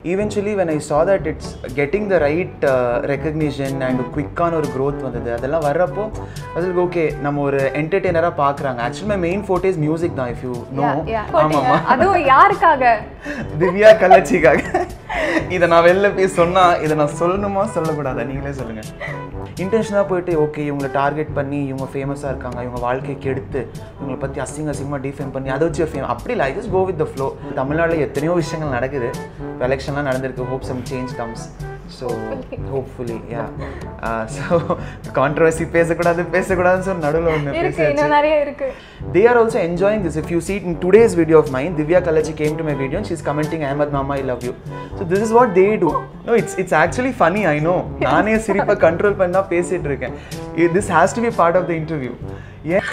Eventually when I saw that it's getting the right recognition and குவிக்கான ஒரு growth வந்தது அதெல்லாம் வர்றப்போ அதுக்கு ஓகே நம்ம ஒரு என்டர்டெய்னராக பார்க்குறாங்க actually my main forte is music தான் இஃப் யூ நோ ஆமாம்மா அதுவும் யாருக்காக திவ்யா கள்ளச்சிக்காக இதை நான் வெளில போய் சொன்னா இதை நான் சொல்லணுமா சொல்லக்கூடாதா நீங்களே சொல்லுங்க இன்டென்ஷனாக போயிட்டு ஓகே இவங்களை டார்கெட் பண்ணி இவங்க ஃபேமஸாக இருக்காங்க இவங்க வாழ்க்கைக்கு எடுத்து இவங்களை பற்றி அசிங்க அசிங்கமாக டிஃபைன் பண்ணி அதை வச்சு ஃபேம் அப்படி இல்லை I just go with the flow தமிழ்நாட்டில் எத்தனையோ விஷயங்கள் நடக்குது எலெக்ஷன்லாம் நடந்திருக்கு hope some change comes so hopefully yeah so controversy பேசக்கூடாது பேசக்கூடாதுன்னு சொல்லி நடுவில் ஒன்று இருக்கு பேசி இன்னும் நிறைய இருக்கு they are also enjoying this. If you see it in today's video of mine, Divya Kalachi came to my video and she's commenting, Ahmad Mama, I love you. So this is what they do. No, it's it's actually funny, I know. நானே சிரிப்பை control பண்ணி தான் பேசிட்டு இருக்கேன் this has to be part of the interview ஏன்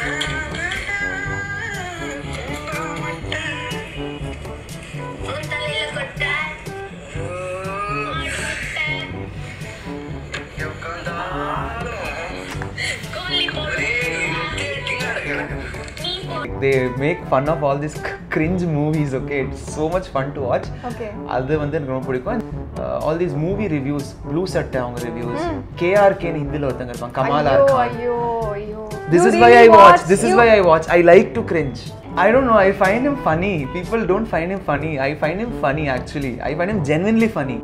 they make fun of all these cringe movies okay it's so much fun to watch okay அது வந்து எனக்கு ரொம்ப பிடிக்கும் all these movie reviews blue சட்டை அவங்க ரிவ்யூஸ் கேஆர்கேன்னு ஹிந்தியில் ஒருத்தங்க இருப்பாங்க கமாலா ஐயோ இருக்காங்க ஐயோ ஐயோ This You is why really I watch. watch- This is you- why I watch. I like to cringe. I don't know. I find him funny. People don't find him funny. I find him funny actually. I find him genuinely funny.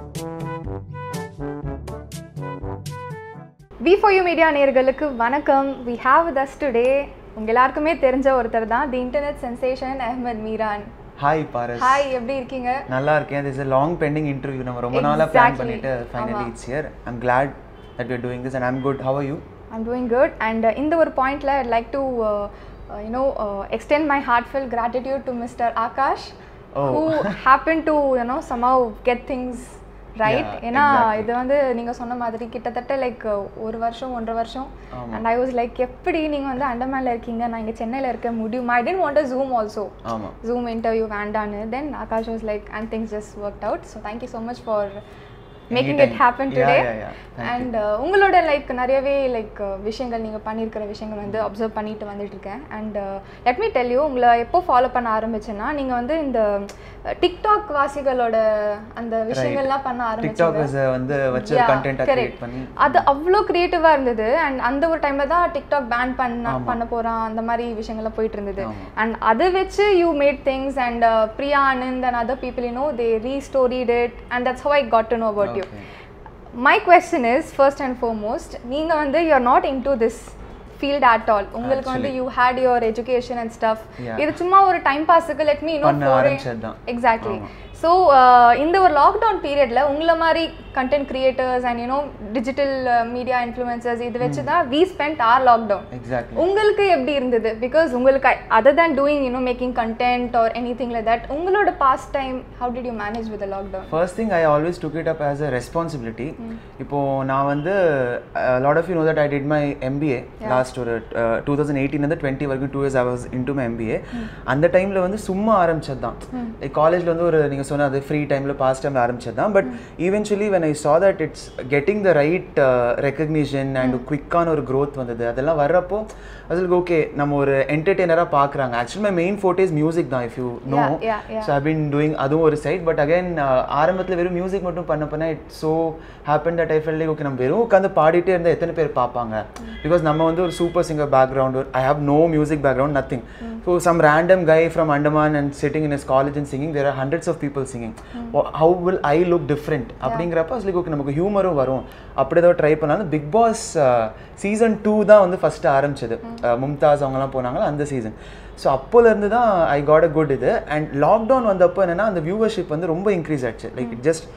We for you media நேர்களுக்கு வணக்கம் we have with us today உங்க எல்லாருக்குமே தெரிஞ்ச ஒருத்தர் தான் the internet sensation Ahmed Meeran hi Paras hi எப்படி இருக்கீங்க நல்லா இருக்கேன் this a long pending interview நம்ம ரொம்ப நாளா பிளான் Exactly. பண்ணிட்டு ஃபைனலி ஆமா. It's here I'm glad that we are doing this and I'm good how are you I'm doing good and இந்த ஒரு பாயிண்ட்ல I'd like to you know extend my heartful gratitude to mister Akash Oh. Who happen to you know somehow get things right Yeah, ஏன்னா exactly. இது வந்து நீங்க சொன்ன மாதிரி கிட்டத்தட்ட லைக் ஒரு வருஷம் ஒன்றரை வருஷம் ஆமா. அண்ட் ஐ வாஸ் லைக் எப்படி நீங்க வந்து அண்டமான்ல இருக்கீங்க நான் இங்க சென்னையில இருக்க முடியும் I didn't want a Zoom also ஆமா ஜூம் இன்டர்வியூ வேண்டான்னு then Akash was like and things just work out so thank you so much for making it Anytime. Happen Yeah, today yeah, yeah. Thank you. And உங்களோட like நிறையவே like விஷயங்கள் நீங்கள் பண்ணியிருக்கிற விஷயங்கள் வந்து observe பண்ணிட்டு வந்துட்டு இருக்கேன் and let me tell you உங்களை எப்போ ஃபாலோ பண்ண ஆரம்பிச்சேன்னா நீங்கள் வந்து இந்த டிக்டாக் வாசிகளோட அந்த விஷயங்கள்லாம் பண்ண ஆரம்பிச்சீங்க டிக்டாக்கர்ஸ் வந்து வச்சு Yeah, கண்டென்ட் correct. கிரியேட் பண்ணி அது அவ்வளோ க்ரியேட்டிவாக இருந்தது அண்ட் அந்த ஒரு டைம்ல தான் டிக்டாக் பேன் பண்ண பண்ண போகிறான் அந்த மாதிரி விஷயங்கள்லாம் போயிட்டு இருந்தது ஆமா. அண்ட் அதை வச்சு you made things and Priya Anand and other people you know they restored it and that's how I got to know about you Okay. My question is first and foremost நீங்க வந்து you are not into this field at all உங்களுக்கு வந்து you had your education and stuff Yeah. இது சும்மா ஒரு time பாஸுக்கு let me no பண்ண ஆரம்பிச்சது தான். எக்ஸாக்ட்லி ஸோ இந்த ஒரு லாக்டவுன் பீரியட்ல உங்களை மாதிரி content creators and you know digital media influencers இது வச்சு தான் we spend our lockdown exactly உங்களுக்கு எப்படி இருந்தது பிகாஸ் உங்களுக்கு other than doing you know making content or anything like that உங்களோட past time how did you manage with lockdown first thing I always took it up as a responsibility இப்போ நான் வந்து lot of you know that I did my MBA last ஒரு two thousand எயிட்டீன்லேருந்து twenty வரைக்கும் two years I was into my MBA அந்த டைமில் வந்து சும்மா ஆரம்பிச்சது தான் லைக் காலேஜில் வந்து ஒரு நீங்கள் சொன்ன அது ஃப்ரீ டைமில் பாஸ் டைமில் ஆரம்பிச்சது தான் but eventually when I saw that it's getting the right recognition and குவிக்கான ஒரு growth வந்தது அதெல்லாம் வர்றப்போ அதுக்கு ஓகே நம்ம ஒரு என்டர்டெய்னராக பார்க்குறாங்க actually my main forte is music தான் if you know Yeah, yeah, yeah. So I been doing அதுவும் ஒரு சைட் பட் அகைன் ஆரம்பத்தில் வெறும் மியூசிக் மட்டும் பண்ண பண்ண it so happen that I fell like okay நம்ம வெறும் உட்காந்து பாடிட்டே இருந்தால் எத்தனை பேர் பார்ப்பாங்க பிகாஸ் நம்ம வந்து ஒரு super singer background I have no music background nothing so some random guy from Andaman and sitting in is college and singing there are hundreds of people singing how will I look different அப்படிங்கிறப்ப like okay நமக்கு ஹியூமரும் வரும் அப்படி ஏதோ try பண்ணாலும் big Boss season two தான் வந்து first ஆரம்பிச்சது மும்தாஸ் அவங்கலாம் போனாங்களா அந்த சீசன் ஸோ அப்போலேருந்து தான் ஐ காட் அ குட் இது அண்ட் லாக்டவுன் வந்தப்போ என்னன்னா அந்த வியூவர்ஷிப் வந்து ரொம்ப இன்க்ரீஸ் ஆச்சு like it just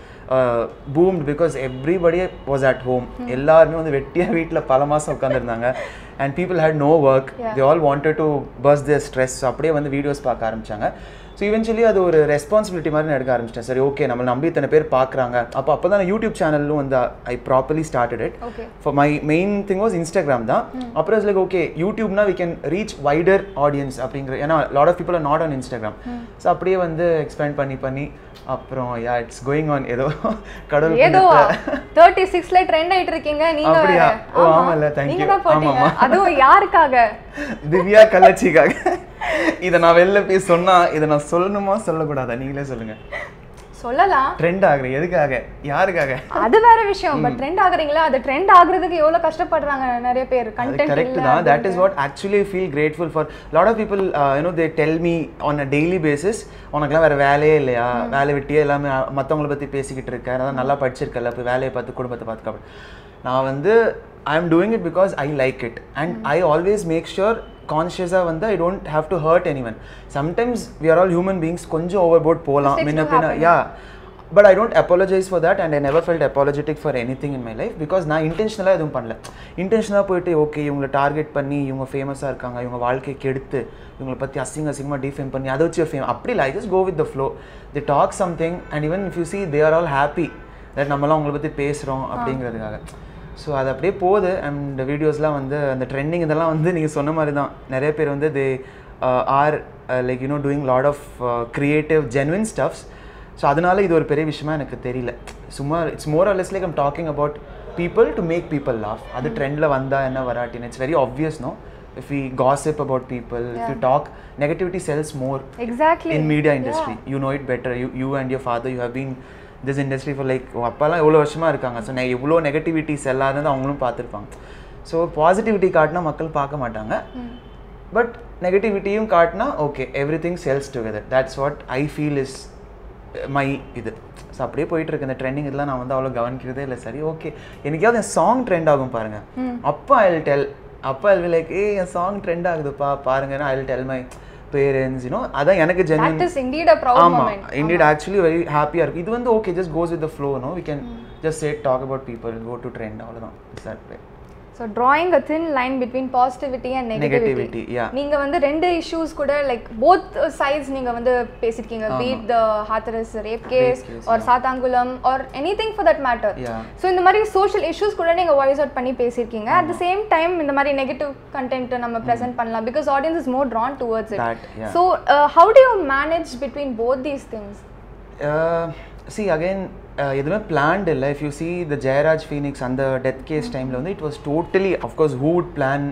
boomed because everybody was at home எல்லாருமே வந்து வெட்டியாக வீட்டில் பல மாதம் உட்காந்துருந்தாங்க and people had no work they all wanted to bust their stress அப்படியே வந்து வீடியோஸ் பார்க்க ஆரம்பிச்சாங்க ஸோ இவென்ச்சுவலி அது ஒரு ரெஸ்பான்சிபிலிட்டி மாதிரி நான் எடுக்க ஆரம்பிச்சிட்டேன் சரி ஓகே நம்ம நம்பி இத்தனை பேர் பார்க்குறாங்க அப்போ அப்போ தான் யூடியூப் சேனலும் வந்து I properly started it okay for my main thing was Instagram தான் அப்புறம் லைக் ஓகே யூடியூப்னா we can reach wider audience அப்படிங்கிற ஏன்னா lot of people are not on Instagram so அப்படியே வந்து எக்ஸ்பேண்ட் பண்ணி பண்ணி அப்புறம் யா இட்ஸ் கோயிங் ஆன் ஏதோ கடவுள் ஏதோ புண்ணியத்துல- தேர்ட்டி சிக்ஸ்ல ட்ரெண்ட் ஆயிட்டு இருக்கீங்க நீங்க அப்படியா? வேற. ஓ, ஆமா. ஆமால்ல, thank நீங்க you. தான் போட்டீங்க ஆமாமா. அதுவும் யாருக்காக திவ்யா கள்ளச்சிக்காக இதை நான் வெளில போய் சொன்னா இதை நான் சொல்லணுமா சொல்லக்கூடாதா நீங்களே சொல்லுங்க சொல்லலாம் ட்ரெண்ட் ஆகுறேன் எதுக்காக யாருக்காக அது வேற விஷயம் பட் ட்ரெண்ட் ஆகுறீங்களா அது ட்ரெண்ட் ஆகுறதுக்கு எவ்வளவு கஷ்டப்படுறாங்க நிறைய பேர் அது கண்டென்ட் கரெக்ட் இல்ல தான் that is what actually feel grateful for lot of people you know they tell me on a daily basis உனக்குலாம் வேற வேலையே இல்லையா வேலை விட்டியே எல்லாமே மற்றவங்கள பற்றி பேசிக்கிட்டு இருக்க அதான் நல்லா படிச்சிருக்கல இப்போ வேலையை பார்த்து குடும்பத்தை பார்த்து கப்ப- நான் வந்து I am doing it because I like it and I always make sure கான்ஷியஸாக வந்து I don't have to hurt anyone sometimes we are all human beings கொஞ்சம் ஓவர் போட் போகலாம் Mistakes முன்ன will பின்ன happen. Yeah but I don't apologize for that and I never felt apologetic for anything in my life because நான் இன்டென்ஷனலாக எதுவும் பண்ணல இன்டென்ஷனாக போயிட்டு okay இவங்களை டார்கெட் பண்ணி இவங்க ஃபேமஸாக இருக்காங்க இவங்க வாழ்க்கையை கெடுத்து இவங்களை பற்றி அசிங்க அசிங்கமாக டிஃபேம் பண்ணி அதை வச்சு ஃபேம் அப்படி இல்லை I just go with the flow the talk something and even if you see they are all happy that நம்மலாம் உங்களை பற்றி பேசுகிறோம் அப்படிங்கிறதுக்காக ஸோ அது அப்படியே போகுது அண்ட் வீடியோஸ்லாம் வந்து அந்த ட்ரெண்டிங் இதெல்லாம் வந்து நீங்கள் சொன்ன மாதிரி தான் நிறைய பேர் வந்து they are like you know doing lot of creative genuine stuffs so அதனால இது ஒரு பெரிய விஷயமா எனக்கு தெரியல சும்மா it's more are like I'm talking about people to make people laugh அது ட்ரெண்டில் வந்தா என்ன வராட்டின்னு it's very obvious no if we gossip about people if you talk negativity sells more exactly in media industry you know it better you, you and your father you have been this industry for like உங்க அப்பாலாம் எவ்வளோ வருஷமா இருக்காங்க so நான் எவ்வளோ negativity செல்லாதது அவங்களும் பார்த்துருப்பாங்க so positivity காட்டினா மக்கள் பார்க்க மாட்டாங்க பட் நெகட்டிவிட்டியும் காட்டினா okay everything sells together that's what I feel is my இது ஸோ அப்படியே போயிட்டு இருக்கு இந்த ட்ரெண்டிங் இதெல்லாம் நான் வந்து அவ்வளோ கவனிக்கிறதே இல்லை சரி ஓகே எனக்காவது என் சாங் ட்ரெண்ட் ஆகும் பாருங்க அப்போ ஐ வில் டெல் அப்போ ஐ வில் லைக் ஏ என் சாங் ட்ரெண்ட் ஆகுதுப்பா பாருங்கன்னா I will tell my parents you know அதான் எனக்கு genuine that is indeed a proud ஆமா மொமெண்ட் இண்டிட் ஆக்சுவலி வெரி ஹாப்பியாக இருக்கு இது வந்து okay just goes with the flow no we can just chat talk about people go to trend அவ்வளோதான் it's that way so drawing a thin line between positivity and negativity Negativity, yeah. நீங்க வந்து ரெண்டு issues கூட like both sides நீங்க வந்து பேசிருக்கீங்க be it the Hathras rape case case, or Sathankulam or anything for that matter Yeah. So இந்த மாதிரி social issues கூட நீங்க வாய்ஸ் அவுட் பண்ணி பேசியிருக்கீங்க அட் த சேம் டைம் இந்த மாதிரி நெகட்டிவ் கண்டென்ட் நம்ம ப்ரெசென்ட் பண்ணலாம் because audience is more drawn towards it That, yeah. So how do you manage between both these things see again எதுவுமே planned இல்லை if you see the Jayaraj Phoenix அந்த death case டைமில் வந்து it was totally of course who would plan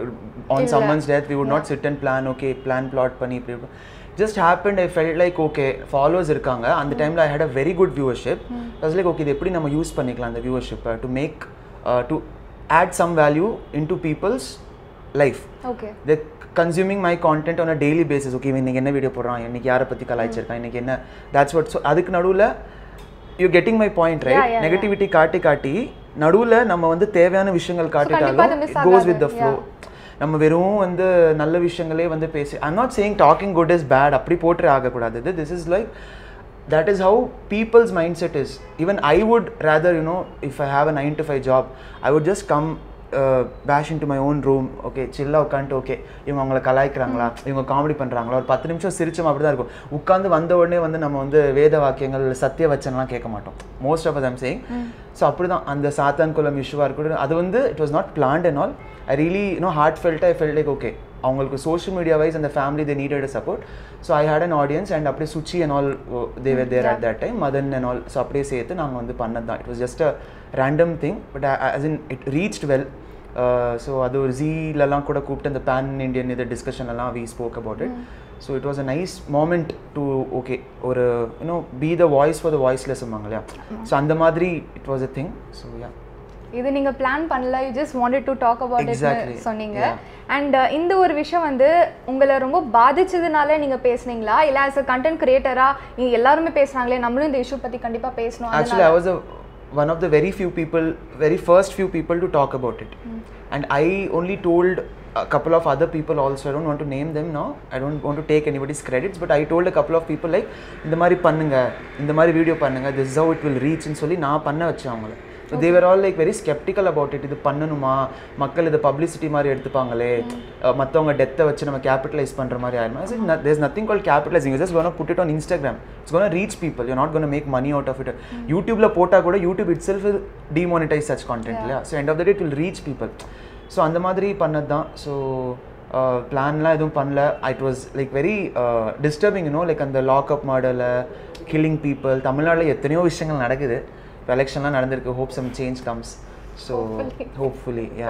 on someone's death we would not sit and plan okay plan plot பண்ணி இப்படி just happen I felt like okay followers இருக்காங்க அந்த டைமில் I had a very good viewership was like okay இது எப்படி நம்ம use பண்ணிக்கலாம் அந்த வியூவர்ஷிப்பை to make to add some value into people's life okay they consuming my content on a daily basis okay இன்னைக்கு என்ன வீடியோ போடுறான் இன்னைக்கு யாரை பற்றி கலாய்ச்சிருக்கான் இன்னைக்கு என்ன தட்ஸ் வாட் ஸோ அதுக்கு நடுவில் you getting my point Yeah, right yeah, நெகட்டிவிட்டி காட்டி காட்டி நடுவில் நம்ம வந்து தேவையான விஷயங்கள் கண்டிப்பா அது காட்டிட்டாலும் miss கோஸ் வித் த ஆகாது. ஃப்ளோ நம்ம வெறும் வந்து நல்ல விஷயங்களே வந்து பேசி I'm not saying talking good is bad அப்படி போட்டு ஆகக்கூடாது this is like that is how people's mindset is even i would rather you know if i have a 9 to 5 job i would just come uh, bash into my own room okay சில்லாக உட்காந்துட்டு okay இவங்க அவங்கள கலாய்க்கிறாங்களா இவங்க comedy பண்ணுறாங்களா ஒரு பத்து நிமிஷம் சிரிச்சோம் அப்படி தான் இருக்கும் உட்காந்து வந்த உடனே வந்து நம்ம வந்து வேத வாக்கியங்கள் சத்திய வச்சனெலாம் கேட்க மாட்டோம் most of I'm saying so அப்படி தான் அந்த சாத்தான் குலம் இஷ்யூவாக இருக்கட்டும் அது வந்து it was not planned and all I really you know hard felt I felt like okay அவங்களுக்கு சோஷியல் மீடியா வைஸ் அந்த family they needed support so I had an audience and அப்படியே Suchi and all they were there at that time Madan and all so அப்படியே சேர்த்து நாங்கள் வந்து பண்ணது தான் it was just a random thing but as in it reached well so அது ஒரு ஜீலெல்லாம் கூட கூப்பிட்டு அந்த பேன் இண்டியன் இது டிஸ்கஷன்லாம் we spoke about it so it was a nice moment to okay ஒரு you know be the voice for the voiceless இல்லையா ஸோ அந்த மாதிரி it was a thing so yeah இது நீங்க பிளான் பண்ணல you just wanted to talk about Exactly. It சொன்னீங்க Yeah. And இந்த ஒரு விஷயம் வந்து உங்களை ரொம்ப பாதிச்சதுனால நீங்க பேசுனீங்களா இல்ல ஆஸ் அ கண்டென்ட் கிரியேட்டரா நீங்க எல்லாருமே பேசுறாங்களே நம்மளும் இந்த இஷ்யூ பத்தி கண்டிப்பா பேசணும் Actually, I was a, one of the very few people, very first few people to talk about it. And I only told a couple of other people also. I don't want to name them now. I don't want to take anybody's credits. But I told a couple of people like, இந்த மாதிரி பண்ணுங்க இந்த மாதிரி video பண்ணுங்க this is how it will reach ன்னு சொல்லி நான் பண்ண வச்சேன் அவங்கள so they were all like very skeptical about it இது பண்ணணுமா மக்கள் இது பப்ளிசிட்டி மாதிரி எடுத்துப்பாங்களே மற்றவங்க டெத்தை வச்சு நம்ம கேபிட்டலைஸ் பண்ணுற மாதிரி ஆயிருமா there's nothing call capitalising just gonna put it on Instagram it's gonna reach people you not gonna make money out of it யூடியூப்ல போட்டால் கூட YouTube itself demonetise such content இல்லையா so end of the day it will reach people so அந்த மாதிரி பண்ணது தான் so பிளான்லாம் எதுவும் பண்ணல it was like very disturbing you know like அந்த லாக்அப் மாடலில் கில்லிங் பீப்புள் தமிழ்நாட்டில் எத்தனையோ விஷயங்கள் நடக்குது இப்போ எலெக்ஷன்லாம் நடந்திருக்கு hope some change comes so hopefully yeah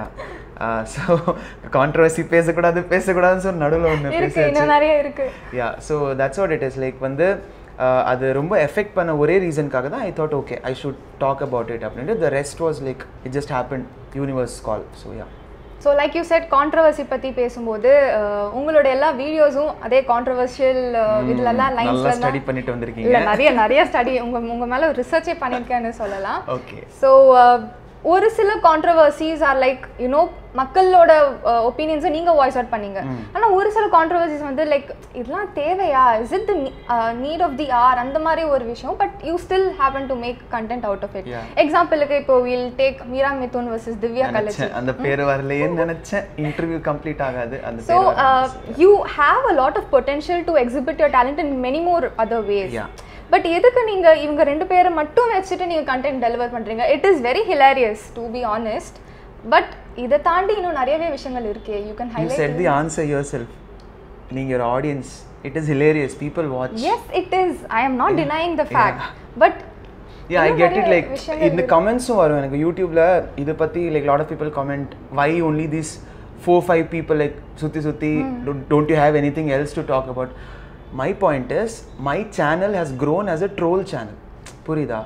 so controversy பேசக்கூடாது பேசக்கூடாதுன்னு சொல்லி நடுவில் ஒன்று இருக்கு பேசியாச்சு இன்னும் நிறைய இருக்கு yeah so that's what it is like வந்து அது ரொம்ப எஃபெக்ட் பண்ண ஒரே ரீசனுக்காக தான் I thought okay I should talk about it அப்படின்ட்டு the rest was like it just happen universe call so yeah so like you said controversy பற்றி பேசும்போது அஹ், உங்களோட எல்லா வீடியோஸும் அதே கான்ட்ரவர்ஷியல் இதுலலாம் நல்லா லைன்ஸ்ல ஸ்டடி பண்ணிட்டு வந்திருக்கீங்க இல்லை நிறைய நிறைய ஸ்டடி உங்கள் உங்கள் மேலே ரிசர்ச்சே பண்ணியிருக்கேன்னு சொல்லலாம் ஓகே ஸோ ஒரு சில கான்ட்ரவர்சிஸ் ஆர் லைக் யூனோ மக்களோட ஒப்பீனியன்ஸை நீங்கள் வாய்ஸ் அவுட் பண்ணீங்க ஆனால் ஒரு சில கான்ட்ரவர்சிஸ் வந்து லைக் இதெல்லாம் தேவையா is it the need of the or அந்த மாதிரி ஒரு விஷயம் but you still have to make content out of it Yeah. எக்ஸாம்பிளுக்கு இப்போ will take Meera Mithun versus Divya Kallachi நினைச்சேன் அந்த பேர் வரலையேன்னு நினைச்சேன் இன்டர்வியூ கம்ப்ளீட் ஆகாது அந்த So பேர் uh, you have a lot of potential to exhibit your talent in many more other ways. Yeah. But எதுக்கு நீங்க இவங்க ரெண்டு பேரை மட்டும் வச்சுட்டு நீங்க கண்டென்ட் டெலிவர் பண்றீங்க it is very hilarious to be honest but இதை தாண்டி இன்னும் நிறையவே விஷயங்கள் இருக்கே you can you highlight set the answer yourself நீங்க ஒரு audience it is hilarious people watch yes it is I am not denying the fact but yeah I இன்னும் get it நிறைய லைக் விஷயங்கள் இந்த கமெண்ட்ஸும் வரும் எனக்கு யூடியூப்ல இதை பத்தி like lot of people comment why only this four five people like சுற்றி சுற்றி don't you have anything else to talk about my point is my channel has grown as a troll channel புரியுதா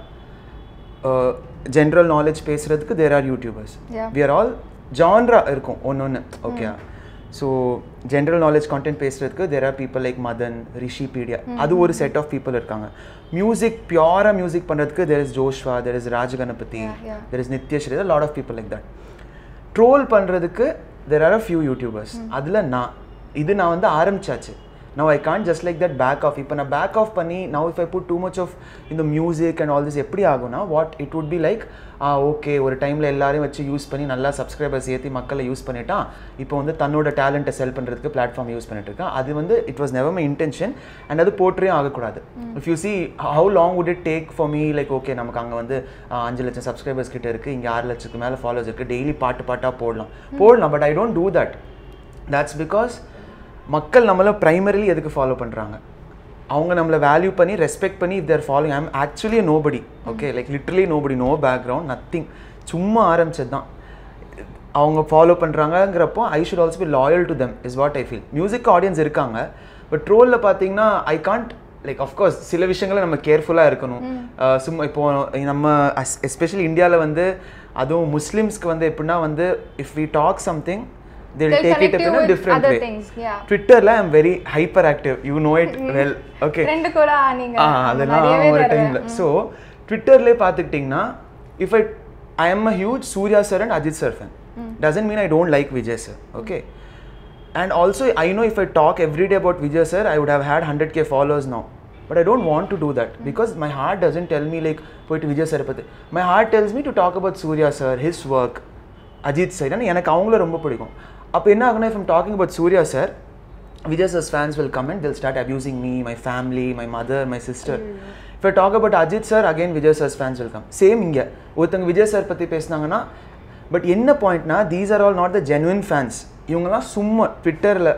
general knowledge பேசுறதுக்கு there are YouTubers Yeah. We are all ஜான்ரா இருக்கும் ஒன்று ஒன்று okay so general knowledge content பேசுறதுக்கு there are people like Madan Rishipedia அது ஒரு set of people இருக்காங்க மியூசிக் பியூரா மியூசிக் பண்ணுறதுக்கு there is Joshua there is Rajaganapathy Yeah, yeah. There is Nithyashree lot of people like that troll பண்ணுறதுக்கு there are a few YouTubers அதில் நான் இது நான் வந்து ஆரம்பிச்சாச்சு now I can just like that back off இப்போ நான் பேக் ஆஃப் பண்ணி now if I put too much of இந்த மியூசிக் அண்ட் ஆல் திஸ் எப்படி ஆகும்னா what it would be like ah okay ஒரு டைமில் எல்லாரையும் வச்சு யூஸ் பண்ணி நல்லா சப்ஸ்கிரைபர்ஸ் ஏற்றி மக்களை யூஸ் பண்ணிட்டான் இப்போ வந்து தன்னோட டேலண்ட்டை செல் பண்ணுறதுக்கு பிளாட்ஃபார்ம் யூஸ் பண்ணிட்டு இருக்கான் அது வந்து it was never my intention and அது போற்றியும் ஆகக்கூடாது if you see how long would it take for me like okay நமக்கு அங்கே வந்து ஆ, அஞ்சு லட்சம் சப்ஸ்கிரைபர்ஸ் கிட்ட இருக்குது இங்கே ஆறு லட்சத்துக்கு மேலே ஃபாலோவர்ஸ் இருக்குது டெய்லி பாட்டு பாட்டாக போடலாம் போடலாம் but I don't do that that's because மக்கள் நம்மளை ப்ரைமரிலி எதுக்கு ஃபாலோ பண்ணுறாங்க அவங்க நம்மளை வேல்யூ பண்ணி ரெஸ்பெக்ட் பண்ணி if they're following I'm actually nobody okay like literally nobody no background nothing சும்மா ஆரம்பிச்சது தான் அவங்க ஃபாலோ பண்ணுறாங்கங்கிறப்போ I should also be loyal to them is what I feel music audience இருக்காங்க பட் ட்ரோலில் பார்த்தீங்கன்னா ஐ காண்ட் லைக் அஃப்கோர்ஸ் சில விஷயங்களை நம்ம கேர்ஃபுல்லாக இருக்கணும் அஹ் சும்மா இப்போ நம்ம எஸ்பெஷலி இந்தியாவில் வந்து அதுவும் முஸ்லிம்ஸ்க்கு வந்து எப்படின்னா வந்து if we talk something they'll They'll take it connect up in you a with different other way things, yeah. ட்விட்டர்ல I'm very hyper active you know it well okay ரெண்டு கூட நீங்க ஆ ஆமா, அதெல்லாம் நிறையவே ஒரு நிறைய. டைம்ல ஸோ ட்விட்டர்லேயே பார்த்துக்கிட்டிங்கன்னா if I I am a huge Suriya sir and Ajith sir fan doesn't mean I don't like Vijay sir okay and also I know if I talk every day about Vijay sir I would have had hundred K followers now but I don't want to do that because my heart doesn't tell me like போயிட்டு Vijay sir பற்றி my heart tells me to talk about Suriya sir his work Ajith sir ஏன்னா எனக்கு அவங்கள ரொம்ப பிடிக்கும் அப்போ என்ன ஆகுனா if I'm talking about Suriya sir Vijay sir's fans will come and they'll start abusing me, my family, my mother, my sister. If I talk about Ajit sir, again Vijay sir's fans will come. Same இங்க ஒருத்தங்க Vijay sir பற்றி பேசுனாங்கன்னா but என்ன பாயிண்ட்னா these are all not the genuine fans இவங்கெல்லாம் சும்மா ட்விட்டரில்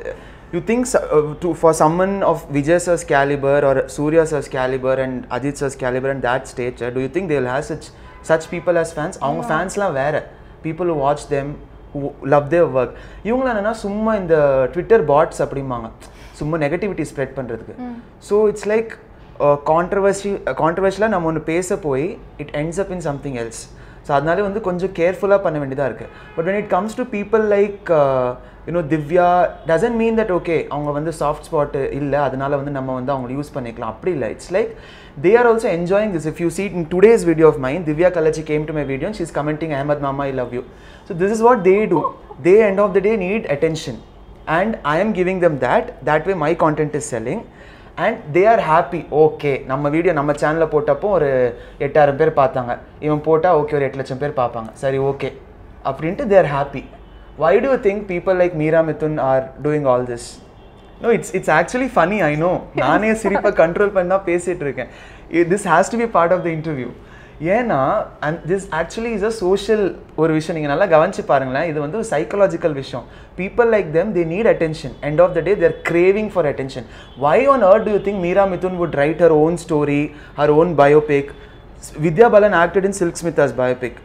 you think to for someone of Vijay sir's calibre or Suriya sir's calibre and Ajith sir's calibre and that stature to you think they'll has such such people as fans அவங்க ஃபேன்ஸ்லாம் வேற people who watch them love their work இவங்க என்னன்னா சும்மா இந்த Twitter bots அப்படிம்பாங்க சும்மா negativity spread பண்ணுறதுக்கு ஸோ இட்ஸ் லைக் கான்ட்ரவர்சி கான்ட்ரவர்ஷியலாக நம்ம ஒன்று பேச போய் it ends up in something else so அதனால வந்து கொஞ்சம் கேர்ஃபுல்லாக பண்ண வேண்டியதாக இருக்குது but when it comes to people like you know Divya doesn't mean that okay அவங்க வந்து சாஃப்ட் ஸ்பாட்டு இல்லை அதனால வந்து நம்ம வந்து அவங்களை யூஸ் பண்ணிக்கலாம் அப்படி இல்லை it's like they are also enjoying this if you see in today's video of mine Divya Kallachi came to my video she is commenting Ahmed mama I love you so this is what they do they end of the day need attention and I am giving them that that way my content is selling and they are happy okay நம்ம video நம்ம சேனலில் போட்டப்போ ஒரு எட்டாயிரம் பேர் பார்த்தாங்க இவன் போட்டால் okay ஒரு எட்டு லட்சம் பேர் பார்ப்பாங்க சரி ஓகே அப்படின்ட்டு they are happy why do you think people like Meera Mithun are doing all this no it's it's actually funny I know நானே சிரிப்பை கண்ட்ரோல் பண்ணி தான் பேசிகிட்டு இருக்கேன் this has to be part of the interview ஏன்னா and this actually is a social ஒரு விஷயம் நீங்கள் நல்லா கவனிச்சு பாருங்களேன் இது வந்து ஒரு சைக்கலாஜிக்கல் விஷயம் people like them they need attention end of the day their craving for attention why on earth do you think Meera Mithun would write her own story her own biopic Vidya Balan acted in Silk Smitha's biopic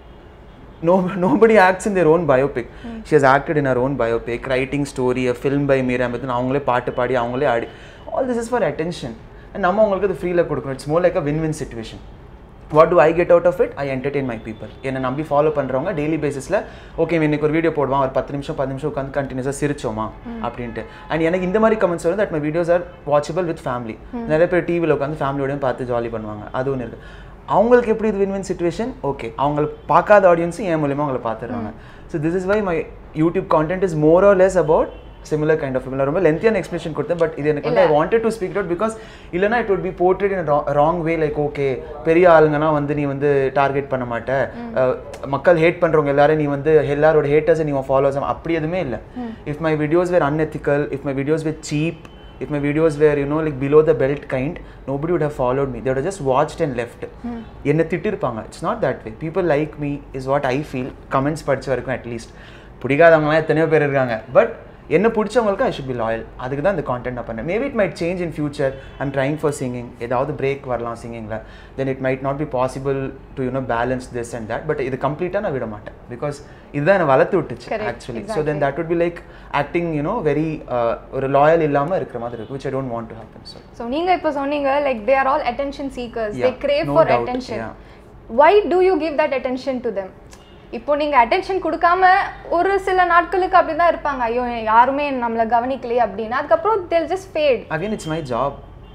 no nobody acts in their own biopic she has acted in her own biopic writing story a film by Meera Mithun அவங்களே பாட்டு பாடி அவங்களே ஆடி all this is for attention and நம்ம அவங்களுக்கு அது ஃப்ரீல கொடுக்கணும் it's more like a win win situation what do I get out of it I entertain my people என்னை நம்பி ஃபாலோ பண்ணுறவங்க டெய்லி பேசிஸில் ஓகே இன்னைக்கு ஒரு வீடியோ போடுவான் ஒரு பத்து நிமிஷம் பத்து நிமிஷம் உட்காந்து கண்டினியூஸாக சிரிச்சோமா அப்படின்ட்டு அண்ட் எனக்கு இந்த மாதிரி கமெண்ட்ஸ் வரும் that my videos are watchable with family நிறைய பேர் டிவியில் உட்காந்து ஃபேமிலியோடையும் பார்த்து ஜாலி பண்ணுவாங்க அது ஒன்று இருக்குது அவங்களுக்கு எப்படி இது வின் வின் சுச்சுவேஷன் ஓகே அவங்கள பார்க்காத ஆடியன்ஸும் என் மூலியமாக அவங்கள பார்த்துடுறாங்க so this is why my YouTube content is more or less about similar kind of நான் ரொம்ப லென்த்தியான எக்ஸ்பிளேஷன் கொடுத்தேன் பட் இது எனக்கு வந்து I wanted to speak out because இல்லைனா it would be portrayed in wrong way like okay பெரிய ஆளுங்கன்னா வந்து நீ வந்து டார்கெட் பண்ண மாட்ட அஹ், மக்கள் ஹேட் பண்றவங்க எல்லாரும் நீ வந்து எல்லாரோட ஹேட்டர்ஸை நீ ஃபாலோஸ் அப்படி எதுவுமே இல்லை if my videos were unethical if my videos were cheap if my videos were you know like below the belt kind nobody would have followed me they would have just watched and left என்ன திட்டிருப்பாங்க it's not that way people like me is what I feel comments படிச்ச வரைக்கும் at least பிடிக்காதவங்களாம் எத்தனையோ பேர் இருக்காங்க but என்ன பிடிச்சவங்களுக்கு ஐ ஷுட் பி லாயல் அதுக்கு தான் இந்த கான்டென்ட் நான் பண்ணேன் maybe it might change in future I'm trying for singing ஏதாவது பிரேக் வரலாம் சிங்கிங்கில் then it might not be possible to you know balance this and that but இது கம்ப்ளீட்டாக நான் விட மாட்டேன் பிகாஸ் இதுதான் என்னை வளர்த்து விட்டுச்சு Correct, actually so then that would be like acting you know very ஒரு லாயல் இல்லாமல் இருக்கிற மாதிரி இருக்கு which I don't want to happen so so நீங்க இப்போ சொன்னீங்க like they are all attention seekers they Yeah, crave no for doubt, attention yeah. Why do you give that attention to them இப்போ நீங்க attention கொடுக்காம ஒரு சில நாட்களுக்கு அப்படிதான் இருப்பாங்க ஐயோ யாருமே நம்மள கவனிக்கலையே அப்படின்னு அதுக்கப்புறம் they'll just fade again it's my job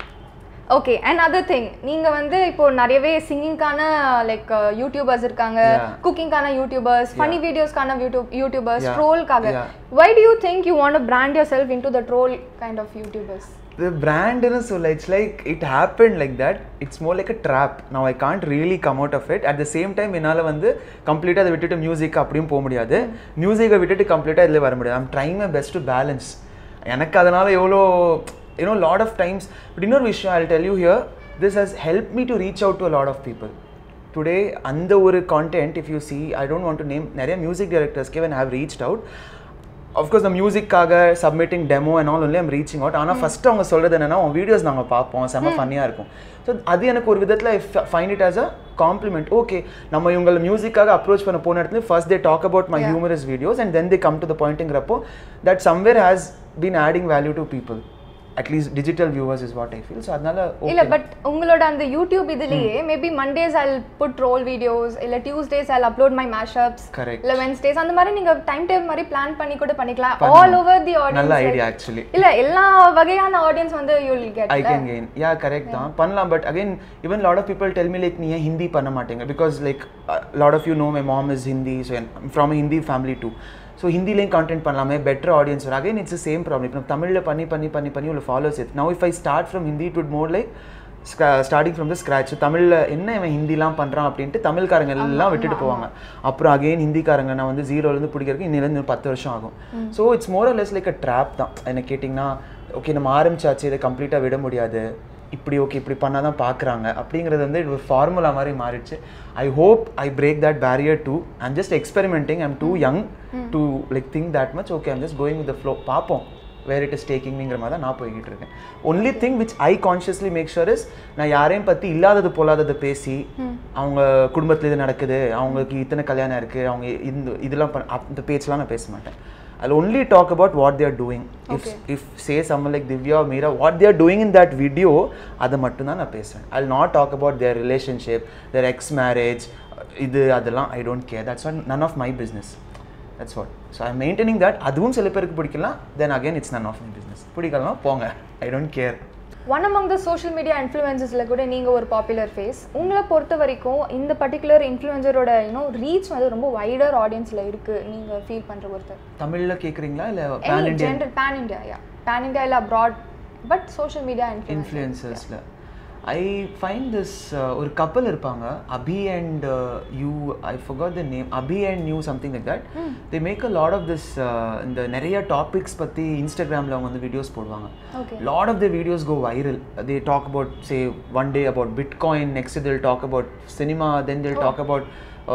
okay and other thing நீங்க வந்து இப்போ நிறையவே சிங்கிங்கான லைக் யூடியூபர்ஸ் இருக்காங்க Yeah. குக்கிங்கான யூடியூபர்ஸ் ஃபனி வீடியோஸ்க்கான யூடியூப் யூடியூபர்ஸ் Yeah. ட்ரோல்காக Yeah. Why do you think you want brand yourself into the troll kind of YouTubers the brand ன்னு சொல்ல it's like it happen like that it's more like a trap நான் I can't really come out of it at the same time என்னால் வந்து கம்ப்ளீட்டாக அதை விட்டுட்டு music அப்படியும் போக முடியாது மியூசிக்கை விட்டுட்டு கம்ப்ளீட்டாக இதில் வர முடியாது I'm trying my best to balance எனக்கு அதனால் எவ்வளோ you know lot of times but இன்னொரு விஷயம் I tell you here this has help me to reach out to lot of people today அந்த ஒரு content if you see I don't want to name நிறைய music டைரக்டர்ஸ்க்கே when have reached out of course the மியூசிக்காக submitting demo and all only I'm reaching out ஆனால் first அவங்க சொல்கிறது என்னன்னா உன் வீடியோஸ் நாங்கள் பார்ப்போம் செம்ம ஃபன்னியாக இருக்கும் ஸோ அது எனக்கு ஒரு விதத்தில் I find it as a compliment okay நம்ம இவங்களை மியூசிக்காக அப்ரோச் பண்ண போன இடத்துல first they talk about my humorous videos and then they come to the பாயிண்ட்டுங்கிறப்போ that somewhere has been adding value to people at least digital viewers is what I feel so அதனால இல்ல okay. But உங்களோட அந்த YouTube இதுலயே maybe Mondays I put roll videos இல்ல Tuesdays I upload my mashups Correct. இல்ல Wednesdays அந்த மாதிரி நீங்க டைம் டேபிள் மாதிரி பிளான் பண்ணி கூட பண்ணிக்கலாம் பண்ணலாம். ஆல் ஓவர் தி நல்ல ஆடியன்ஸ் ஐடியா ஆக்சுவலி இல்ல எல்லா வகையான ஆடியன்ஸ் வந்து you will get I can gain yeah correct தான் பண்ணலாம் but again even lot of people tell me like நீ ஏன் ஹிந்தி பண்ண மாட்டேங்க because like lot of you know my mom is Hindi so from Hindi family too so ஹிந்திலையும் content பண்ணலாமே better audience வரும் again it's same problem இப்போ தமிழில் பண்ணி பண்ணி பண்ணி பண்ணி உள்ள follows it now if I start from Hindi it would more like starting from the scratch தமிழில் என்ன இவன் ஹிந்திலாம் பண்ணுறான் அப்படின்ட்டு தமிழ்காரங்க எல்லாம் விட்டுட்டு போவாங்க அப்புறம் அகைன் ஹிந்திக்காரங்க நான் வந்து ஜீரோலேருந்து பிடிக்கிறதுக்கு இன்னிலேருந்து பத்து வருஷம் ஆகும் so it's more less like a trap தான் என்ன கேட்டிங்கன்னா ஓகே நம்ம ஆரம்பிச்சாச்சு இதை கம்ப்ளீட்டாக விட முடியாது இப்படி ஓகே இப்படி பண்ணால் தான் பார்க்குறாங்க அப்படிங்கிறது வந்து இது ஒரு ஃபார்முலா மாதிரி மாறிடுச்சு I hope I break that barrier too I'm just experimenting I'm too young to like think that much okay I'm just going with flow பார்ப்போம் வேர் இட் இஸ் டேக்கிங்ங்கிற மாதிரி தான் நான் போய்கிட்டு இருக்கேன் only thing which I consciously make sure is நான் யாரையும் பற்றி இல்லாதது போலாததை பேசி அவங்க குடும்பத்தில் இது நடக்குது அவங்களுக்கு இத்தனை கல்யாணம் இருக்குது அவங்க இந்த இதெல்லாம் பண்ண அப்- இந்த பேச்செலாம் நான் பேச மாட்டேன் I'll only talk about what they are doing. If if say someone like Divya or Meera, what they are doing in that video, அதை மட்டும்தான் நான் பேசுவேன் I'll not talk about their relationship, their ex marriage, இது அதெல்லாம் I don't care that's not none of my business. That's what. So I'm maintaining that. அதுவும் சில பேருக்கு பிடிக்கலாம் then again it's none of my business. பிடிக்கலாம் போங்க I don't care one among the social media இன்ஃப்ளூயன்சஸில் கூட நீங்கள் ஒரு பாப்புலர் ஃபேஸ் உங்களை பொறுத்த வரைக்கும் இந்த பர்டிகுலர் இன்ஃப்ளூயன்சரோட யூனோ ரீச் வந்து ரொம்ப வைடர் ஆடியன்ஸில் இருக்குது நீங்கள் ஃபீல் பண்ணுற ஒருத்தர் தமிழில் கேட்குறீங்களா இல்லை pan any Indian general pan India yeah pan India இல்லை abroad but social media influence இன்ஃப்ளூயன்சர்ஸில் ஐ ஃபைண்ட் திஸ் ஒரு கப்பல் இருப்பாங்க Abhi and you I forgot the name Abhi and new something like that they make a lot of this இந்த நிறைய topics பற்றி இன்ஸ்டாகிராமில் அவங்க வந்து வீடியோஸ் போடுவாங்க Okay. Lot of the videos go viral they talk about say one day about Bitcoin next they'll talk about cinema then they'll talk about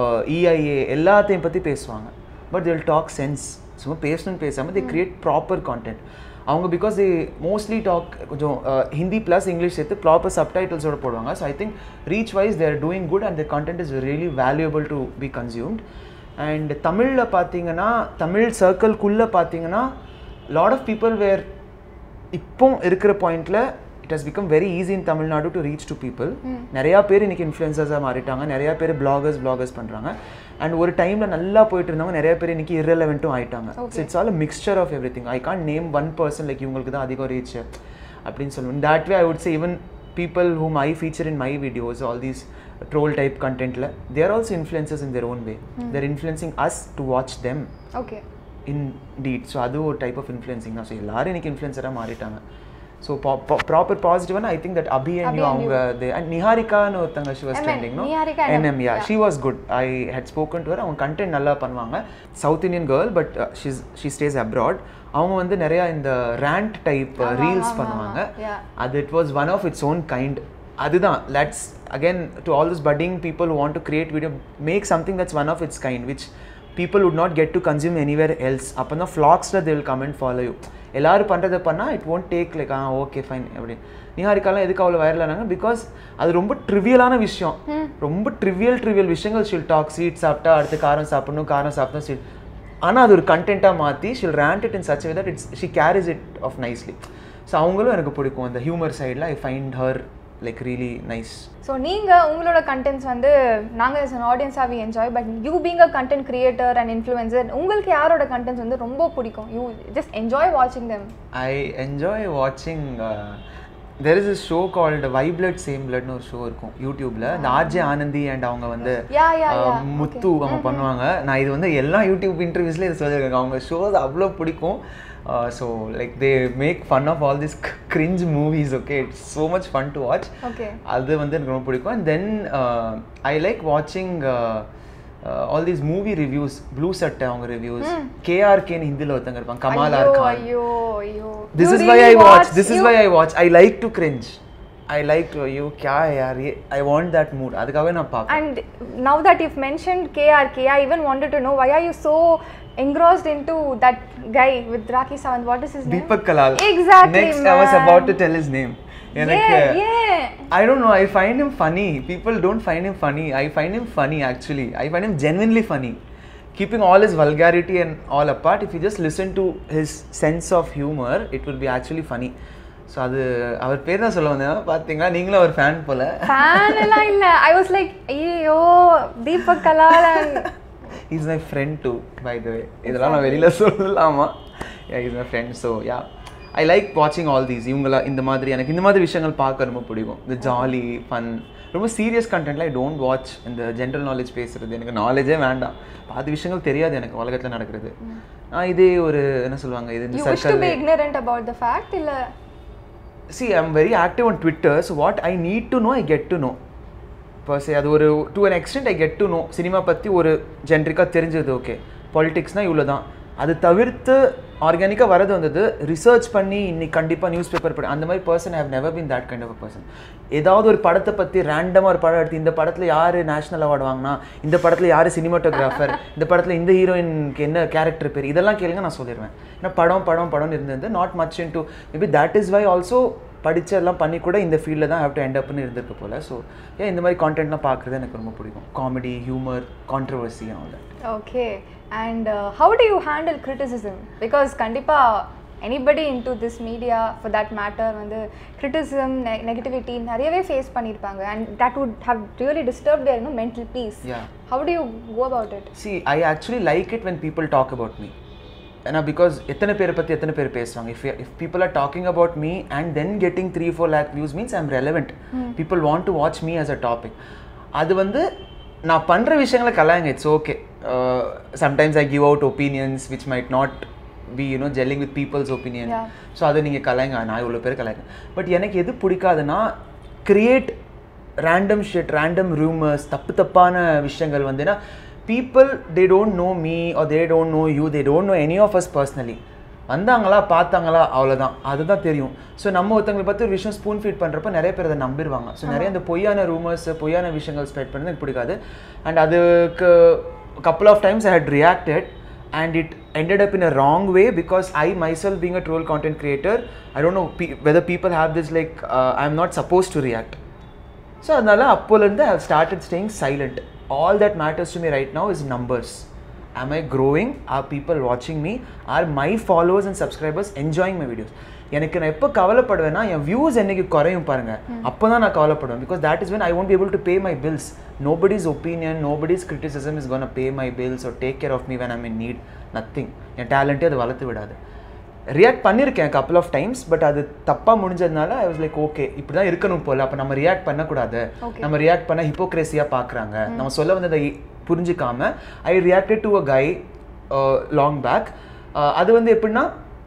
EIA எல்லாத்தையும் பற்றி பேசுவாங்க பட் தில் டாக் சென்ஸ் சும்மா பேசணும்னு பேசாமல் தே கிரியேட் ப்ராப்பர் கான்டென்ட் அவங்க because they mostly talk கொஞ்சம் Hindi plus English சேர்த்து ப்ராப்பர் சப்டைட்டில்ஸோட போடுவாங்க so I think reach wise they're doing good and the content is really valuable to be consumed and தமிழில் பார்த்தீங்கன்னா தமிழ் சர்க்கிள்குள்ளே பார்த்தீங்கன்னா லாட் ஆஃப் பீப்புள் வேர் இப்போ இருக்கிற பாயிண்ட்ல it has become very easy in Tamil Nadu to reach to people நிறையா பேர் இன்னைக்கு இன்ஃப்ளூயன்சர்ஸாக மாறிட்டாங்க நிறையா பேர் பிளாகர்ஸ் பிளாகர்ஸ் பண்ணுறாங்க அண்ட் ஒரு டைமில் நல்லா போயிட்டு இருந்தவங்க நிறைய பேர் இன்னைக்கு irrelevantum ஆயிட்டாங்க so it's all mixture of everything I can't name one person like இவங்களுக்கு தான் அதிகம் ரீச் அப்படின்னு சொல்லுவேன் that way ஐ would say even people whom I feature in my videos, all these troll type content, la, they are also influencers in their own way. They're influencing us to watch them okay in deed. So அது ஒரு type of influencing தான் so எல்லாரும் இன்னைக்கு இன்ஃப்ளூயன்சராக மாறிட்டாங்க so proper பாசிட்டிவ்னா I think that Abhi and Abhi you and அவங்க and நிஹாரிகான்னு ஒருத்தங்க she was NM, trending no Niharika NM, NM yeah she was good I had spoken to அவங்க கண்டென்ட் நல்லா பண்ணுவாங்க south Indian girl but she's she stays abroad அவங்க வந்து நிறையா இந்த ரேண்ட் டைப் ரீல்ஸ் பண்ணுவாங்க yeah. அது it was one of its own kind அதுதான் let's again to all this putting people want to create video make something that's one of its kind which people would not get to consume anywhere else அப்போ தான் ஃப்ளாக்ஸில் they will come and follow you எல்லாரும் பண்ணுறதை பண்ணால் it won't take like ah okay fine அப்படி நிஹாரிக்காலாம் எதுக்கு அவ்வளோ வைரல் ஆனாங்க பிகாஸ் அது ரொம்ப ட்ரிவியலான விஷயம் ரொம்ப ட்ரிவியல் ட்ரிவியல் விஷயங்கள் ஷில் டாக் ஸ்வீட் சாப்பிட்டா அடுத்து காரம் சாப்பிடணும் காரம் சாப்பிட்டா ஸ்வீட் ஆனால் அது ஒரு கண்டென்ட்டாக மாற்றி she'll rent it in such way that it's she carries it of nicely so அவங்களும் எனக்கு பிடிக்கும் அந்த ஹியூமர் சைடில் I find her like really nice so நீங்கள் உங்களோட கண்டென்ட்ஸ் வந்து நாங்கள் as an ஆடியன்ஸாக we enjoy but you being a content creator and influencer உங்களுக்கு யாரோட கண்டென்ட்ஸ் வந்து ரொம்ப பிடிக்கும் யூ ஜஸ்ட் என்ஜாய் வாட்சிங் தெம் ஐ என்ஜாய் வாட்சிங் there is a show called why blood same பிளட்னு ஒரு ஷோ இருக்கும் யூடியூப்ல இந்த ஆர்ஜே ஆனந்தி அண்ட் அவங்க வந்து Yeah, yeah, uh, yeah. முத்து அவங்க பண்ணுவாங்க நான் இது வந்து எல்லா யூடியூப் இன்டர்வியூஸ்ல இது சொல்லியிருக்கேன் அவங்க ஷோஸ் அவ்வளோ பிடிக்கும் so like they make fun of all this cringe movies okay it's so much fun to watch okay அது வந்து எனக்கு ரொம்ப பிடிக்கும் அண்ட் தென் ஐ லைக் வாட்சிங் all these movie reviews blue சட்டை அவங்க ரிவ்யூஸ் கேஆர்கேன்னு ஹிந்தியில் ஒருத்தங்க இருப்பாங்க கமால் ஆர் ஐயோ கான் ஐயோ ஐயோ this You is why really I watch. watch- This is you- why I watch. I like to cringe. I like to you क्या है यार ये I want that mood. அதுக்காகவே நான் பார்ப்பேன் And now that you've mentioned KRK, I even wanted to know why are you so engrossed into that guy with Raki Sawant? What is his name? Deepak கலால் Exactly, next I was man. about to tell his name எனக்கு Yeah, yeah. I don't know I find him funny people don't find him funny I find him funny actually I find him genuinely funny keeping all his vulgarity and all apart if you just listen to his sense of humor it will be actually funny so அது அவர் பேர் தான் சொல்ல வந்தேன் பார்த்தீங்களா நீங்களும் ஒரு fan போல Fan எல்லாம் இல்ல I was like ஐயோ Deepak Kalal and is my friend too by the way இதெல்லாம் நான் வெளியில் சொல்லலாமா is my friend so yeah I like வாட்சிங் ஆல் தீஸ் இவங்களா இந்த மாதிரி எனக்கு இந்த மாதிரி விஷயங்கள் பார்க்க ரொம்ப பிடிக்கும் இந்த ஜாலி ஃபன் ரொம்ப சீரியஸ் கண்டென்ட்ல ஐ டோன்ட் வாட்ச் இந்த ஜென்ரல் நாலேஜ் பேசுறது எனக்கு நாலேஜே வேண்டாம் பாதி விஷயங்கள் தெரியாது எனக்கு உலகத்தில் நடக்கிறது நான் இதே ஒரு என்ன சொல்லுவாங்க இது இந்த you wish to circle be ignorant about the fact இல்ல see i'm very active on twitter so what i need to know i get to know per se அது ஒரு to an extent i get to know cinema பற்றி ஒரு ஜென்ரிக்காக தெரிஞ்சது okay பாலிடிக்ஸ்னால் இவ்வளோ தான் அது தவிர்த்து ஆர்கானிக்காக வரது வந்தது ரிசர்ச் பண்ணி இன்னைக்கு கண்டிப்பாக நியூஸ் பேப்பர் படி அந்த மாதிரி person have never been that kind of a person ஏதாவது ஒரு படத்தை பற்றி ரேண்டமாக ஒரு படம் எடுத்து இந்த படத்தில் யார் நேஷனல் அவார்டு வாங்கினா இந்த படத்தில் யார் சினிமாட்டோகிராஃபர் இந்த படத்தில் இந்த ஹீரோயினுக்கு என்ன கேரக்டர் பேர் இதெல்லாம் கேளுங்க நான் சொல்லிடுவேன் ஏன்னா படம் படம் படம்னு இருந்தது not much into maybe that is why also படிச்சு எல்லாம் பண்ணி கூட இந்த ஃபீல்டில் தான் ஹேவ் டு எண்ட் அப்னு இருந்திருக்கு போல் ஸோ ஏன் இந்த மாதிரி கான்டென்ட்லாம் பார்க்குறது எனக்கு ரொம்ப பிடிக்கும் comedy humour controversy all that okay and how do you handle criticism because கண்டிப்பாக anybody into this media for that matter வந்து கிரிட்டிசிசம் நெகட்டிவிட்டி நிறையவே ஃபேஸ் பண்ணியிருப்பாங்க and that would have really disturb their no mental peace Yeah. How do you go about it see I actually like it when people talk about me ஏன்னா because எத்தனை பேரை பற்றி எத்தனை பேர் பேசுவாங்க if if people are talking about me and then getting three four lakh views means I'm relevant people want to watch me as a topic அது வந்து நான் பண்ணுற விஷயங்களை கலாங்க it's okay sometimes I give out opinions which might not be you know jelling with people's opinion Yeah. So அதை நீங்கள் கலாங்க நான் இவ்வளோ பேர் கலாங்க பட் எனக்கு எது பிடிக்காதுன்னா create random shit random rumours தப்பு தப்பான விஷயங்கள் வந்துன்னா people they don't know me or they don't know you they don't know any of us personally வந்தாங்களா பார்த்தாங்களா அவ்வளோதான் அதுதான் தெரியும் ஸோ நம்ம ஒருத்தங்களை பற்றி ஒரு விஷயம் ஸ்பூன் ஃபீட் பண்ணுறப்ப நிறைய பேர் அதை நம்பிடுவாங்க ஸோ நிறைய இந்த பொய்யான ரூமர்ஸ் பொய்யான விஷயங்கள் ஸ்ப்ரெட் பண்ணது எனக்கு பிடிக்காது அண்ட் அதுக்கு couple of times I had reacted and it ended up in a wrong way because I myself being a troll content creator I don't know pe- whether people have this like uh, I'm not supposed to react so அதனால அப்போலேருந்து I started staying silent all that matters to me right now is numbers am i growing are people watching me are my followers and subscribers enjoying my videos எனக்கு நான் எப்போ கவலைப்படுவேன்னா என் views என்னைக்கு குறையும் பாருங்க அப்போ தான் நான் கவலைப்படுவேன் because that is when i won't be able to pay my bills nobody's opinion nobody's criticism is going to pay my bills or take care of me when i'm in need nothing என் டேலண்ட்டே அது வளர்த்து விடாது react பண்ணியிருக்கேன் couple of times but அது தப்பாக முடிஞ்சதுனால I was like okay இப்படி தான் இருக்கணும் போல அப்போ நம்ம ரியாக்ட் பண்ணக்கூடாது நம்ம ரியாக்ட் பண்ண ஹிப்போக்ரேசியாக பார்க்குறாங்க நம்ம சொல்ல வந்ததை புரிஞ்சுக்காம I reacted to a guy long back அது வந்து எப்படின்னா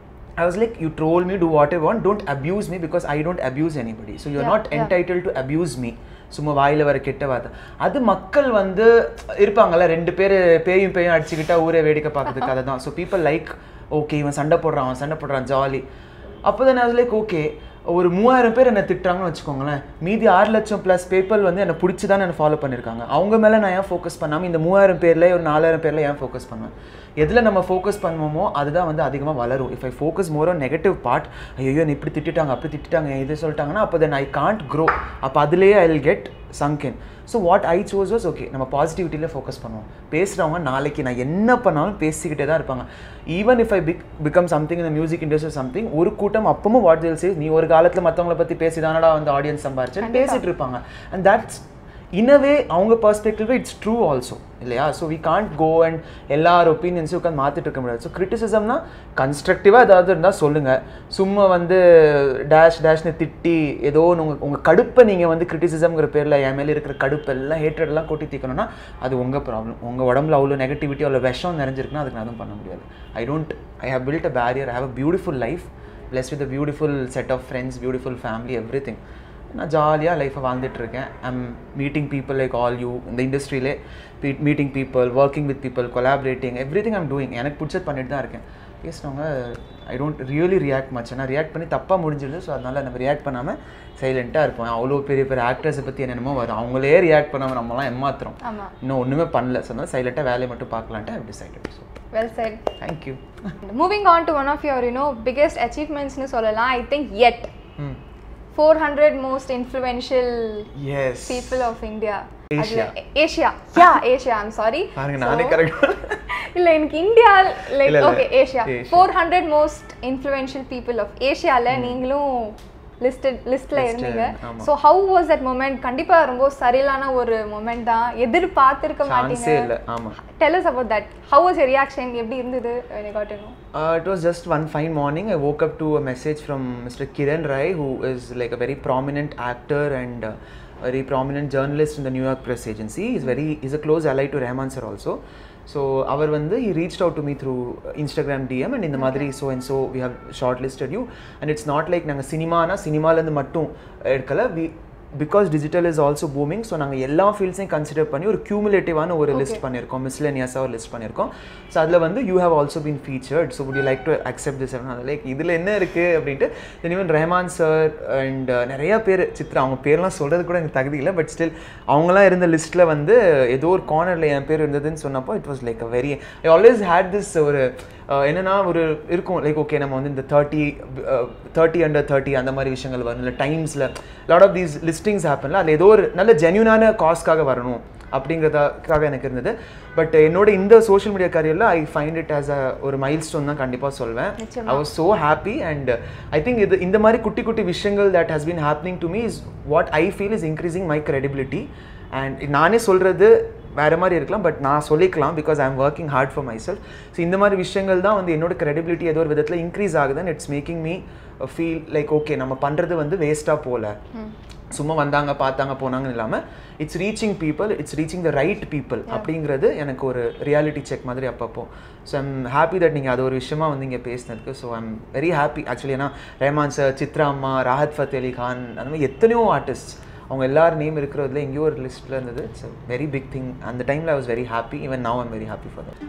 I was like, you troll me, do what I want, don't abuse me because I don't abuse anybody. So you're Yeah, not yeah. entitled to abuse me. சும்மா வாயில வர கெட்ட வார்த்தை அது மக்கள் வந்து இருப்பாங்கல்ல ரெண்டு பேர் பேயும் பேயும் அடிச்சுக்கிட்டா ஊரே வேடிக்கை பார்க்கறதுக்கு கதை தான் ஸோ பீப்புள் லைக் ஓகே இவன் சண்டை போடுறான் அவன் சண்டை போடுறான் ஜாலி அப்போ தான் நான் லைக் ஓகே ஒரு மூவாயிரம் பேர் என்னை திட்டுறாங்கன்னு வச்சுக்கோங்களேன் மீதி ஆறு லட்சம் ப்ளஸ் பேப்பர் வந்து என்னை பிடிச்சி தான் என்னை ஃபாலோ பண்ணியிருக்காங்க அவங்க மேலே நான் ஏன் ஃபோக்கஸ் பண்ணாமல் இந்த மூவாயிரம் பேர்ல ஒரு நாலாயிரம் பேர்ல ஏன் ஃபோக்கஸ் பண்ணுவேன் எதில் நம்ம ஃபோக்கஸ் பண்ணுவோமோ அதுதான் வந்து அதிகமாக வளரும் if I focus more on negative part ஐயோ நீ இப்படி திட்டிட்டாங்க அப்படி திட்டிட்டாங்க இது சொல்லிட்டாங்கன்னா அப்போ தென் ஐ காண்ட் க்ரோ அப்போ அதுலேயே I will get sunk in so what I chose was okay நம்ம பாசிட்டிவிட்டியில் ஃபோக்கஸ் பண்ணுவோம் பேசுகிறவங்க நாளைக்கு நான் என்ன பண்ணாலும் பேசிக்கிட்டே தான் இருப்பாங்க even if I big become something இந்த மியூசிக் இண்டஸ்ட்ரி சம்திங் ஒரு கூட்டம் அப்பவும் வாட் தில் சே நீ ஒரு காலத்தில் மற்றவங்கள பற்றி பேசிதானடா வந்து ஆடியன்ஸ் சம்பாரிச்சு பேசிட்டு இருப்பாங்க அண்ட் தட்ஸ் இனவே அவங்க பர்ஸ்பெக்டிவ் இட்ஸ் ட்ரூ ஆல்சோ இல்லையா so we can't go and எல்லார் ஒப்பீனியன்ஸும் உட்காந்து மாற்றிட்டு இருக்க முடியாது ஸோ கிரிட்டிசிசம்னா கன்ஸ்ட்ரக்டிவாக ஏதாவது இருந்தால் சொல்லுங்கள் சும்மா வந்து டேஷ் டேஷ்னு திட்டி ஏதோ உங்கள் உங்கள் கடுப்பை நீங்கள் வந்து கிரிட்டிசிசம்ங்கிற பேரில் என் மேலே இருக்கிற கடுப்பு எல்லாம் hatred எல்லாம் கொட்டி தீக்கணும்னா அது உங்கள் ப்ராப்ளம் உங்கள் உடம்புல அவ்வளோ நெகட்டிவிட்டி அவ்வளோ விஷம் நிறைஞ்சிருக்குன்னா அதுக்கு நான் எதுவும் பண்ண முடியாது I don't I have built a barrier I have a beautiful life plus with a beautiful set of friends beautiful family everything நான் ஜாலியாக லைஃப்பை வாழ்ந்துட்டு இருக்கேன் I'm meeting people like all you இந்த இண்டஸ்ட்ரியிலே meeting people working with people collaborating everything I'm doing எனக்கு பிடிச்சது பண்ணிட்டு தான் இருக்கேன் பேசினவங்க I don't really react much நான் ரியாக்ட் பண்ணி தப்பாக முடிஞ்சிடுது ஸோ அதனால் நம்ம ரியாக்ட் பண்ணாமல் சைலண்ட்டாக இருப்போம் அவ்வளோ பெரிய பெரிய ஆக்டர்ஸை பற்றி என்னென்னமோ வரும் அவங்களே ரியாக்ட் பண்ணாமல் நம்மலாம் ஏமாத்துறோம் ஆமா இன்னும் ஒன்றுமே பண்ணல ஸோ அதனால் சைலண்ட்டாக வேலையை மட்டும் பார்க்கலான்ட்டு I decided so well said thank you moving on to one of your you know biggest அச்சீவ்மெண்ட்ஸ்னு சொல்லலாம் I think it um four hundred most influential எஸ் people of India Asia. Asia yeah Asia I'm sorry பாருங்க நானே correct இல்ல எனக்கு India like இல்ல, இல்ல. Okay Asia Asia. Four hundred most influential people of ஏஷியால நீங்களும் லிஸ்டட் லிஸ்ட்ல Listed, இருந்தீங்க ஆமா. So how was that moment கண்டிப்பா ரொம்ப சரியில்லான ஒரு மொமெண்ட் தான் எதிர்பார்த்திருக்க சான்ஸே மாட்டீங்க இல்லை ஆமாம் tell us about that how was your reaction எப்படி இருந்தது when you got to know Uh, it was just one fine morning. I woke up to a message from Mr. Kiran Rai, who is like a very prominent actor and uh, very prominent journalist in the New York press agency. He's very he's a close ally to Rahman sir also. So அவர் வந்து he reached out to me through Instagram DM and இந்த மாதிரி so and so we have shortlisted you and it's not like நாங்கள் சினிமானா சினிமாலேருந்து மட்டும் எடுக்கல we because digital is also booming so நாங்கள் எல்லா ஃபீல்ட்ஸையும் consider பண்ணி ஒரு கியூமுலேட்டிவான ஒரு லிஸ்ட் பண்ணியிருக்கோம் மிஸ்லேனியஸாக ஒரு லிஸ்ட் பண்ணியிருக்கோம் ஸோ அதில் வந்து you have also been featured so would you like to accept this அப்படின்னு லைக் இதில் என்ன இருக்குது அப்படின்ட்டு then even Rahman sir and நிறையா பேர் சித்ரா அவங்க பேர்லாம் சொல்கிறது கூட எனக்கு தகுதி இல்லை பட் ஸ்டில் அவங்களாம் இருந்த லிஸ்ட்டில் வந்து ஏதோ ஒரு கார்னரில் என் பேர் இருந்ததுன்னு சொன்னப்போ it was like a very I always hate this ஒரு அஹ், என்னன்னா ஒரு இருக்கும் லைக் ஓகே நம்ம வந்து இந்த தேர்ட்டி தேர்ட்டி அண்டர் தேர்ட்டி அந்த மாதிரி விஷயங்கள் வரும் இல்லை டைம்ஸில் லாட் ஆஃப் தீஸ் லிஸ்டிங்ஸ் ஹேப்பன்ல அதில் ஏதோ ஒரு நல்ல ஜென்யூனான காஸ்க்காக வரணும் அப்படிங்கிறதுக்காக எனக்கு இருந்தது பட் என்னோட இந்த சோஷியல் மீடியா கரியரில் I find it as a ஒரு மைல் ஸ்டோன் தான் கண்டிப்பாக சொல்வேன் நிச்சயமா. I was so happy and I think இது இந்த மாதிரி குட்டி குட்டி விஷயங்கள் that has been happening to me is what I feel is increasing my credibility and நானே சொல்கிறது வேறு மாதிரி இருக்கலாம் பட் நான் சொல்லிக்கலாம் because I am working hard for myself so இந்த மாதிரி விஷயங்கள் தான் வந்து என்னோட credibility ஏதோ ஒரு விதத்தில் இன்க்ரீஸ் ஆகுதுன்னு it's making me feel like okay நம்ம பண்ணுறது வந்து வேஸ்ட்டாக போகல சும்மா வந்தாங்க பார்த்தாங்க போனாங்கன்னு இல்லாமல் it's reaching people it's reaching the right people அப்படிங்கிறது எனக்கு ஒரு ரியாலிட்டி செக் மாதிரி அப்பப்போ ஸோ ஐம் ஹாப்பி தட் நீங்கள் அது ஒரு விஷயமா வந்து இங்கே பேசினதுக்கு so I'm very happy actually ஏன்னா ரஹ்மான் சார் சித்ரா அம்மா ராஹத் ஃபத்தே அலி கான் அந்த மாதிரி எத்தனையோ ஆர்டிஸ்ட் அவங்க எல்லார் நேம் இருக்கிறதுல எங்கேயோ ஒரு லிஸ்ட்டில் இருந்தது இட்ஸ் வெரி பிக் திங் அந்த டைமில் I was very happy even now I'm very happy for that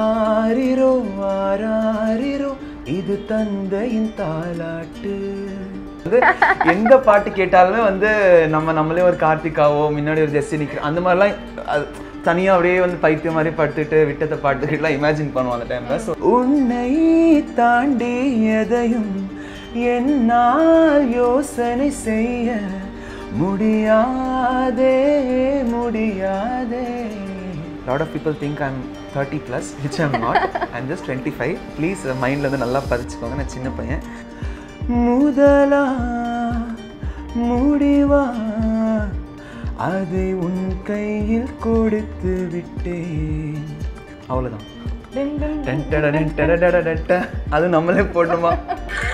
ஆரிரோ ஆராரிரோ இது தந்தையின் தாலாட்டு வந்து எந்த பாட்டு கேட்டாலுமே வந்து நம்ம நம்மளே ஒரு கார்த்திகாவோ முன்னாடி ஒரு ஜெஸ்ஸி நிற்கிற அந்த மாதிரிலாம் அது தனியாக அப்படியே வந்து பைத்தியம் மாதிரி படுத்துட்டு விட்டத்தை பாட்டுக்கிட்டலாம் இமேஜின் பண்ணுவோம் அந்த டைமில் ஸோ உன்னை தாண்டி எதையும் என்னால் யோசனை செய்ய முடியாதே முடியாதே lot of people think I'm thirty plus which I'm not I'm just twenty five please மைண்டில் வந்து நல்லா பதிச்சுக்கோங்க நான் சின்ன பையன் முதலா முடிவா அதை உன் கையில் கொடுத்து விட்டேன் அவ்வளோதான் டின் டின் டன் டட டன் டட டட டட. அது நம்மளே போடணுமா